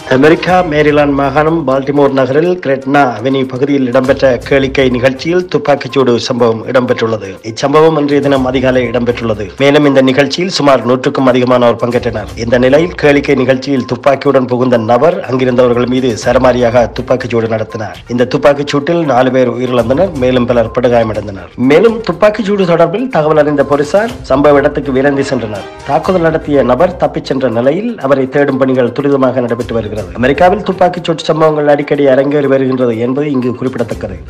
America Maryland மாகாணம் Baltimore நகரில் கிரெட்னா avenue பகுதியில் இடம்பெற்ற கேளிக்கை நிகழ்ச்சியில் துப்பாக்கிச்சூடு சம்பவம் இடம்பெற்றுள்ளது இச்சம்பவம் இன்றைய தினம் அதிகாலை இடம்பெற்றுள்ளது மேலும் இந்த நிகழ்ச்சியில் சுமார் நூற்றுக்கும் அதிகமானோர் பங்கேற்றனர் இந்த நிலையில் கேளிக்கை நிகழ்ச்சியில் துப்பாக்கியுடன் புகுந்த நபர் அங்கிருந்தவர்கள் மீது சரமாரியாக துப்பாக்கிச்சூடு நடத்தினார் இந்த துப்பாக்கிச் சூட்டில் நாலு பேர் உயிரிழந்தனர் மேலும் பலர் படுகாயமடைந்தனர் மேலும் துப்பாக்கிச்சூடு தொடர்பில் தகவல் அறிந்த போலீசார் சம்பவ இடத்துக்கு விரைந்து சென்றனர் தாக்குதல் நடத்திய நபர் தப்பிச் சென்ற நிலையில் அவரை தேடும் பணிகள் துரிதமாக நடைபெற்று வருகிறது அமெரிக்காவில் துப்பாக்கிச் சூட்டு சம்பவங்கள் அடிக்கடி அரங்கேறி வருகின்றது என்பது இங்கு குறிப்பிடத்தக்கது